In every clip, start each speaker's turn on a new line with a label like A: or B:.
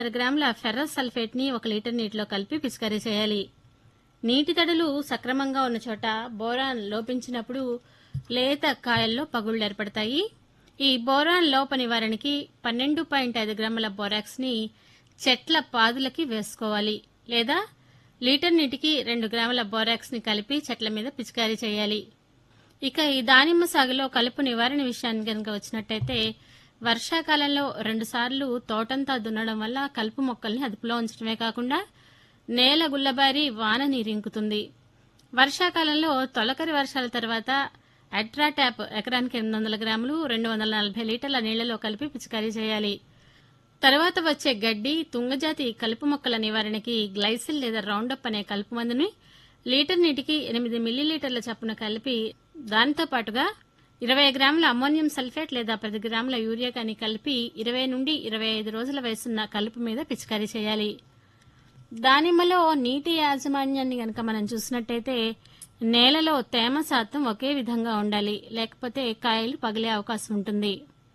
A: గ్రాముల ferrous sulphate ని ఒక లీటర్ నీటిలో కలిపి పిచికారీ చేయాలి నీటి తడులు సక్రమంగా ఉన్న చోట బోరాన్ లోపించినప్పుడు లేత కాయల్లో పగుళ్లు ఏర్పడతాయి ఈ బోరాన్ లోప నివారణకి పన్నెండు పాయింట్ ఐదు గ్రాముల బోరాక్స్ ని చెట్ల పాదులకి వేసుకోవాలి లేదా లీటర్ నీటికి రెండు గ్రాముల బోరాక్స్ ని కలిపి చెట్ల మీద పిచికారీ చేయాలి ఇక ఈ దానిమ్మ సాగులో కలుపు నివారణ విషయానికి కనుక వచ్చినట్టయితే వర్షాకాలంలో రెండుసార్లు తోటంతా దున్నడం వల్ల కలుపు మొక్కల్ని అదుపులో ఉంచడమే కాకుండా నేల గుల్లబారి వాన నీరింకుతుంది వర్షాకాలంలో తొలకరి వర్షాల తర్వాత అట్రా ట్యాప్ ఎకరానికి ఎనిమిది వందల గ్రాములు రెండు వందల నలభై లీటర్ల నీళ్లలో కలిపి పిచికారీ చేయాలి తర్వాత వచ్చే గడ్డి తుంగజాతి కలుపు మొక్కల నివారణకి గ్లైసిల్ లేదా రౌండప్ అనే కలుపు మందుని లీటర్ నీటికి ఎనిమిది మిల్లీలీటర్ల చప్పున కలిపి దానితో పాటుగా ఇరవై గ్రాముల అమ్మోనియం సల్ఫేట్ లేదా పది గ్రాముల యూరియా కానీ కలిపి ఇరవై నుండి ఇరవై ఐదు రోజుల వయసున్న కలుపు మీద పిచికారీ చేయాలి దానిమ్మలో నీటి యాజమాన్యాన్ని గనక మనం చూసినట్టయితే నేలలో తేమ శాతం ఒకే విధంగా ఉండాలి లేకపోతే కాయలు పగిలే అవకాశం ఉంటుంది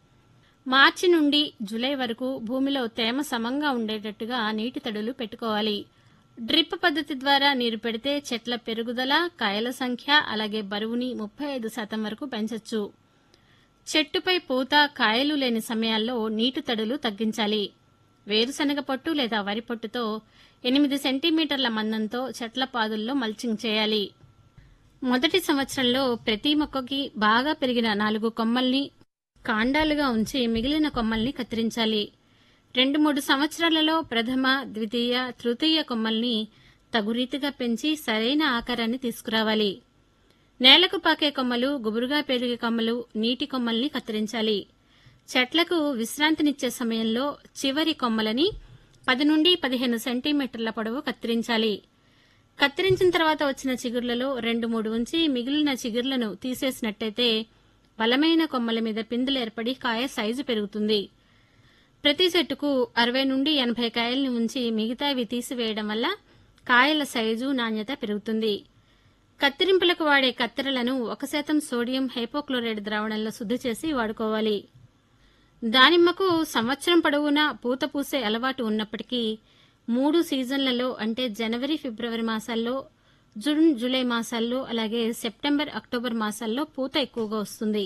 A: మార్చి నుండి జూలై వరకు భూమిలో తేమ సమంగా ఉండేటట్టుగా నీటి తడులు పెట్టుకోవాలి డ్రిప్ పద్ధతి ద్వారా నీరు పెడితే చెట్ల పెరుగుదల కాయల సంఖ్య అలాగే బరువుని ముప్పై ఐదు శాతం వరకు పెంచొచ్చు చెట్టుపై పూత కాయలు లేని సమయాల్లో నీటి తడులు తగ్గించాలి వేరుశనగ పొట్టు లేదా వరి పొట్టుతో ఎనిమిది సెంటీమీటర్ల మందంతో చెట్ల పాదుల్లో మల్చింగ్ చేయాలి మొదటి సంవత్సరంలో ప్రతి మొక్కకి బాగా పెరిగిన నాలుగు కొమ్మల్ని కాండాలుగా ఉంచి మిగిలిన కొమ్మల్ని కత్తిరించాలి రెండు మూడు సంవత్సరాలలో ప్రథమ ద్వితీయ తృతీయ కొమ్మల్ని తగురీతిగా పెంచి సరైన ఆకారాన్ని తీసుకురావాలి నేలకు పాకే కొమ్మలు గుబురుగా పెరిగే కొమ్మలు నీటి కొమ్మల్ని కత్తిరించాలి చెట్లకు విశ్రాంతినిచ్చే సమయంలో చివరి కొమ్మలని పది నుండి పదిహేను సెంటీమీటర్ల పొడవు కత్తిరించాలి కత్తిరించిన తర్వాత వచ్చిన చిగుర్లలో రెండు మూడు ఉంచి మిగిలిన చిగుర్లను తీసేసినట్టయితే బలమైన కొమ్మల మీద పిందులు ఏర్పడి కాయ సైజు పెరుగుతుంది ప్రతి చెట్టుకు అరవై నుండి ఎనభై కాయల్ని ఉంచి మిగతావి తీసివేయడం వల్ల కాయల సైజు నాణ్యత పెరుగుతుంది కత్తిరింపులకు వాడే కత్తెరలను ఒక శాతం సోడియం హైపోక్లోరైడ్ ద్రావణంలో శుద్ధి చేసి వాడుకోవాలి దానిమ్మకు సంవత్సరం పొడవునా పూత పూసే అలవాటు ఉన్నప్పటికీ మూడు సీజన్లలో అంటే జనవరి ఫిబ్రవరి మాసాల్లో జూన్ జూలై మాసాల్లో అలాగే సెప్టెంబర్ అక్టోబర్ మాసాల్లో పూత ఎక్కువగా వస్తుంది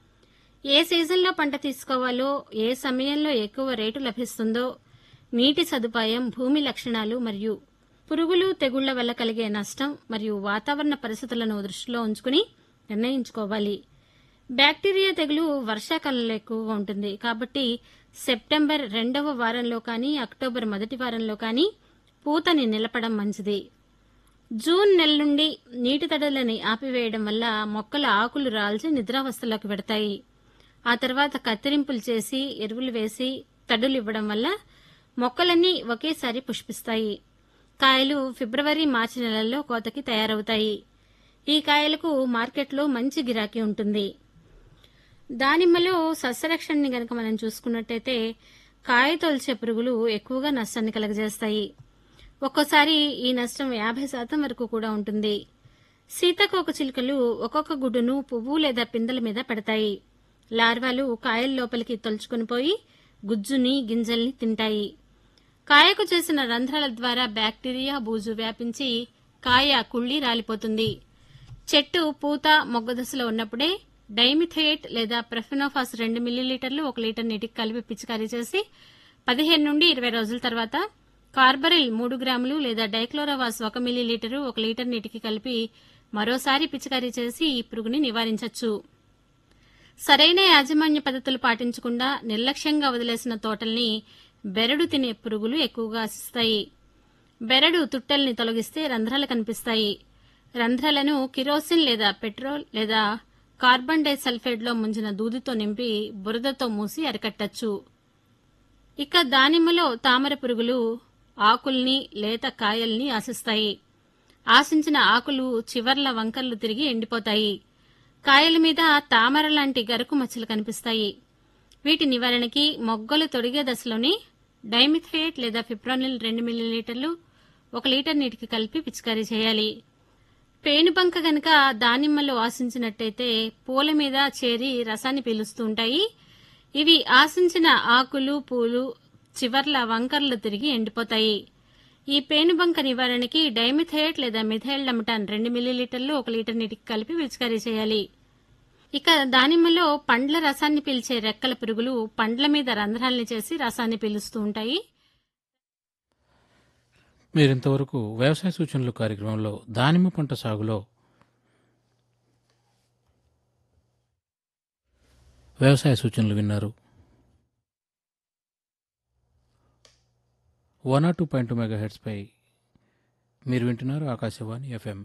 A: ఏ సీజన్లో పంట తీసుకోవాలో ఏ సమయంలో ఎక్కువ రేటు లభిస్తుందో నీటి సదుపాయం భూమి లక్షణాలు మరియు పురుగులు తెగుళ్ల వల్ల కలిగే నష్టం మరియు వాతావరణ పరిస్థితులను దృష్టిలో ఉంచుకుని నిర్ణయించుకోవాలి బ్యాక్టీరియా తెగులు వర్షాకాలంలో ఎక్కువగా ఉంటుంది కాబట్టి సెప్టెంబర్ రెండవ వారంలో కానీ అక్టోబర్ మొదటి వారంలో కానీ పూతని నిలపడం మంచిది జూన్ నెల నుండి నీటి తడులని ఆపివేయడం వల్ల మొక్కల ఆకులు రాల్చి నిద్రావస్థలోకి పెడతాయి ఆ తర్వాత కత్తిరింపులు చేసి ఎరువులు వేసి తడులు ఇవ్వడం వల్ల మొక్కలన్నీ ఒకేసారి పుష్పిస్తాయి కాయలు ఫిబ్రవరి మార్చి నెలల్లో కోతకి తయారవుతాయి ఈ కాయలకు మార్కెట్లో మంచి గిరాకీ ఉంటుంది దానిమ్మలో సస్యరక్షణని గనక మనం చూసుకున్నట్టయితే కాయ తొలిచే పురుగులు ఎక్కువగా నష్టాన్ని కలగజేస్తాయి ఒక్కోసారి ఈ నష్టం యాభై శాతం వరకు కూడా ఉంటుంది సీతాకోక చిలుకలు ఒక్కొక్క గుడ్డును పువ్వు లేదా పిందెల మీద పెడతాయి లార్వాలు కాయల లోపలికి తొలుచుకుని పోయి గుజ్జుని గింజల్ని తింటాయి కాయకు చేసిన రంధ్రాల ద్వారా బ్యాక్టీరియా బూజు వ్యాపించి కాయ కుళ్ళి రాలిపోతుంది చెట్టు పూత మొగ్గ దశలో ఉన్నప్పుడే డైమిథయేట్ లేదా ప్రఫినోఫాస్ రెండు మిల్లీలీటర్లు ఒక లీటర్ నీటికి కలిపి పిచికారీ చేసి పదిహేను నుండి ఇరవై రోజుల తర్వాత కార్బరిల్ మూడు గ్రాములు లేదా డైక్లోరోవాస్ ఒక మిల్లీలీటరు ఒక లీటర్ నీటికి కలిపి మరోసారి పిచికారీ చేసి ఈ పురుగుని నివారించవచ్చు సరైన యాజమాన్య పద్ధతులు పాటించకుండా నిర్లక్ష్యంగా వదిలేసిన తోటల్ని బెరడు తినే పురుగులు ఎక్కువగా ఆశిస్తాయి బెరడు తుట్టల్ని తొలగిస్తే రంధ్రాలు కనిపిస్తాయి రంధ్రాలను కిరోసిన్ లేదా పెట్రోల్ లేదా కార్బన్ డైసల్ఫైడ్లో ముంచిన దూదితో నింపి బురదతో మూసి అరికట్టచ్చు ఇక దానిమ్మలో తామర పురుగులు ఆకుల్ని లేత కాయల్ని ఆశిస్తాయి ఆశించిన ఆకులు చివర్ల వంకర్లు తిరిగి ఎండిపోతాయి కాయల మీద తామర లాంటి గరుకు మచ్చలు కనిపిస్తాయి వీటి నివారణకి మొగ్గలు తొడిగే దశలోని డైమిథేట్ లేదా ఫిప్రోనిల్ రెండు మిల్లీలీటర్లు ఒక లీటర్ నీటికి కలిపి పిచికారీ చేయాలి పేనుబంక గనక దానిమ్మలో ఆశించినట్టయితే పూల మీద చేరి రసాన్ని పీలుస్తూ ఉంటాయి ఇవి ఆశించిన ఆకులు పూలు చివర్ల వంకర్లు తిరిగి ఎండిపోతాయి ఈ పేనుబంక నివారణకి డైమిథేట్ లేదా మిథైల్ లమిటాన్ రెండు మిల్లీలీటర్లు ఒక లీటర్ నీటికి కలిపి పిచికారీ చేయాలి ఇక దానిమ్మలో పండ్ల రసాన్ని పీల్చే రెక్కల పురుగులు పండ్ల మీద రంధ్రాల్ని చేసి రసాన్ని పీలుస్తూ ఉంటాయి
B: మీరు ఇంతవరకు వ్యవసాయ సూచనలు కార్యక్రమంలో దానిమ్మ పంట సాగులో వ్యవసాయ సూచనలు విన్నారు one R two point two mega హెడ్స్పై మీరు వింటున్నారు ఆకాశవాణి ఎఫ్ఎం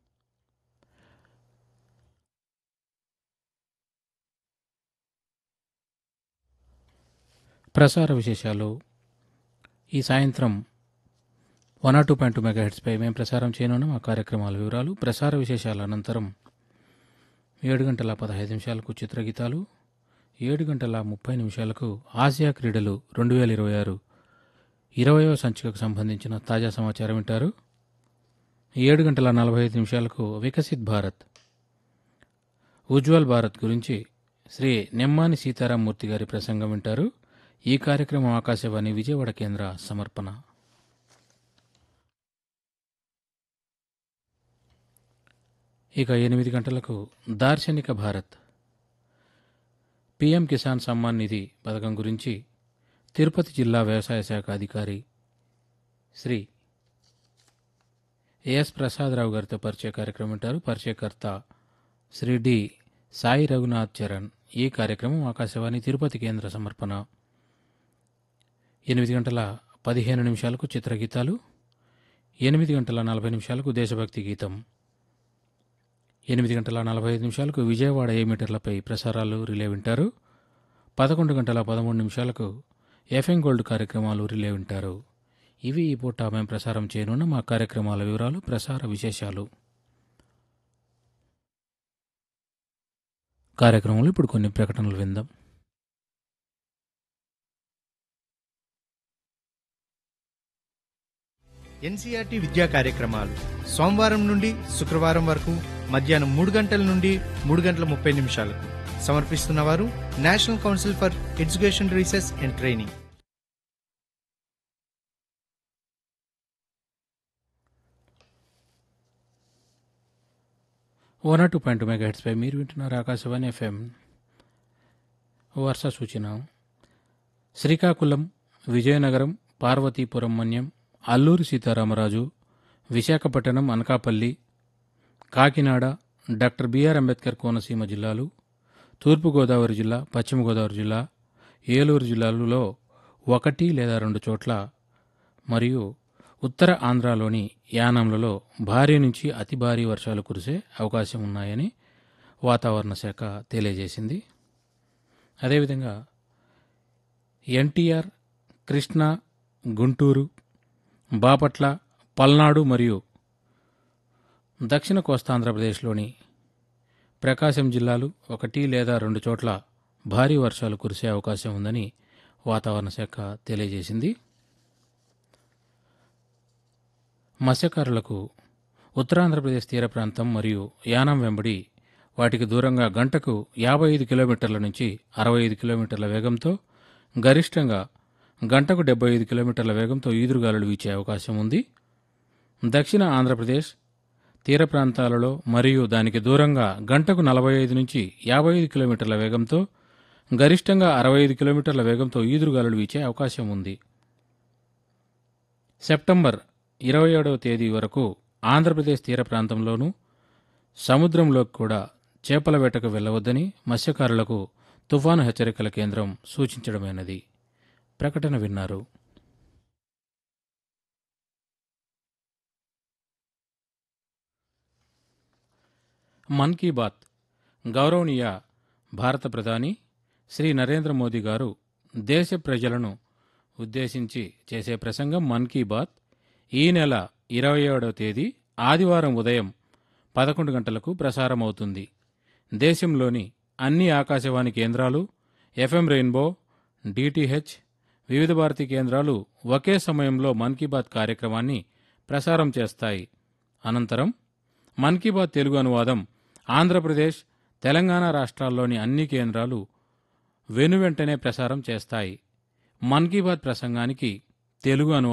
B: ప్రసార విశేషాలు ఈ సాయంత్రం one R two point two mega హెడ్స్పై మేము ప్రసారం చేయనున్నాం ఆ కార్యక్రమాల వివరాలు ప్రసార విశేషాల అనంతరం ఏడు గంటల పదహైదు నిమిషాలకు చిత్రగీతాలు ఏడు గంటల ముప్పై నిమిషాలకు ఆసియా క్రీడలు రెండు వేల ఇరవై ఆరు ఇరవయవ సంచికకు సంబంధించిన తాజా సమాచారం వింటారు ఏడు గంటల నలభై ఐదు నిమిషాలకు వికసిత్ భారత్ ఉజ్వల్ భారత్ గురించి శ్రీ నెమ్మాని సీతారామూర్తి గారి ప్రసంగం వింటారు ఈ కార్యక్రమం ఆకాశవాణి విజయవాడ కేంద్ర సమర్పణ ఇక ఎనిమిది గంటలకు దార్శనిక భారత్ పీఎం కిసాన్ సమ్మాన్ నిధి పథకం గురించి తిరుపతి జిల్లా వ్యవసాయ శాఖ అధికారి శ్రీ ఏఎస్ ప్రసాదరావు గారితో పరిచయ కార్యక్రమం వింటారు పరిచయకర్త శ్రీ డి సాయి రఘునాథ్ చరణ్ ఈ కార్యక్రమం ఆకాశవాణి తిరుపతి కేంద్ర సమర్పణ ఎనిమిది గంటల పదిహేను నిమిషాలకు చిత్రగీతాలు ఎనిమిది గంటల నలభై నిమిషాలకు దేశభక్తి గీతం ఎనిమిది గంటల నలభై ఐదు నిమిషాలకు విజయవాడ ఏ మీటర్లపై ప్రసారాలు రిలే వింటారు పదకొండు గంటల పదమూడు నిమిషాలకు ఎఫ్ఎం గోల్డ్ కార్యక్రమాలు రిలే వింటారు ఇవి ఈ పూట మేము ప్రసారం చేయనున్న మా కార్యక్రమాల వివరాలు ప్రసార విశేషాలు కార్యక్రమంలో ఇప్పుడు కొన్ని ప్రకటనలు విందాం
C: ఎన్సీఆర్టీ విద్యా కార్యక్రమాలు సోమవారం నుండి శుక్రవారం వరకు మధ్యాహ్నం మూడు గంటల నుండి మూడు గంటల ముప్పై నిమిషాలకు సమర్పిస్తున్నవారు national council for education research and training
B: one R two point mega హెడ్స్పై మీరు వింటున్నారు ఆకాశవాణి ఎఫ్ఎం వర్ష సూచన శ్రీకాకుళం విజయనగరం పార్వతీపురం మన్యం అల్లూరి సీతారామరాజు విశాఖపట్నం అనకాపల్లి కాకినాడ డాక్టర్ బిఆర్ అంబేద్కర్ కోనసీమ జిల్లాలు తూర్పుగోదావరి జిల్లా పశ్చిమ గోదావరి జిల్లా ఏలూరు జిల్లాలలో ఒకటి లేదా రెండు చోట్ల మరియు ఉత్తర ఆంధ్రాలోని యానంలలో భారీ నుంచి అతి భారీ వర్షాలు కురిసే అవకాశం ఉన్నాయని వాతావరణ శాఖ తెలియజేసింది అదేవిధంగా ఎన్టీఆర్ కృష్ణా గుంటూరు బాపట్ల పల్నాడు మరియు దక్షిణ కోస్తాంధ్రప్రదేశ్లోని ప్రకాశం జిల్లాలు ఒకటి లేదా రెండు చోట్ల భారీ వర్షాలు కురిసే అవకాశం ఉందని వాతావరణ శాఖ తెలియజేసింది మత్స్యకారులకు ఉత్తరాంధ్రప్రదేశ్ తీర ప్రాంతం మరియు యానం వెంబడి వాటికి దూరంగా గంటకు యాభై ఐదు కిలోమీటర్ల నుంచి అరవై ఐదు కిలోమీటర్ల వేగంతో గరిష్టంగా గంటకు డెబ్బై ఐదు కిలోమీటర్ల వేగంతో ఈదురుగాలులు వీచే అవకాశం ఉంది దక్షిణ ఆంధ్రప్రదేశ్ తీర ప్రాంతాలలో మరియు దానికి దూరంగా గంటకు నలభై ఐదు నుంచి యాభై ఐదు కిలోమీటర్ల వేగంతో గరిష్టంగా అరవై ఐదు కిలోమీటర్ల వేగంతో ఈదురుగాలులు వీచే అవకాశం ఉంది సెప్టెంబర్ ఇరవై ఏడవ తేదీ వరకు ఆంధ్రప్రదేశ్ తీర ప్రాంతంలోనూ సముద్రంలోకి కూడా చేపల వేటకు వెళ్లవద్దని మత్స్యకారులకు తుఫాను హెచ్చరికల కేంద్రం సూచించడమైనది ప్రకటన విన్నారు మన్ కీ బాత్ గౌరవనీయ భారత ప్రధాని శ్రీ నరేంద్ర మోదీ గారు దేశ ప్రజలను ఉద్దేశించి చేసే ప్రసంగం మన్ కీ బాత్ ఈ నెల ఇరవై ఏడవ తేదీ ఆదివారం ఉదయం పదకొండు గంటలకు ప్రసారమవుతుంది దేశంలోని అన్ని ఆకాశవాణి కేంద్రాలు ఎఫ్ఎం రెయిన్బో డిటిహెచ్ వివిధ భారతి కేంద్రాలు ఒకే సమయంలో మన్ కీ బాత్ కార్యక్రమాన్ని ప్రసారం చేస్తాయి అనంతరం మన్ కీ బాత్ తెలుగు అనువాదం ఆంధ్రప్రదేశ్ తెలంగాణ రాష్ట్రాల్లోని అన్ని కేంద్రాలు వెనువెంటనే ప్రసారం చేస్తాయి మన్ కీ బాత్ ప్రసంగానికి తెలుగు అనువాదం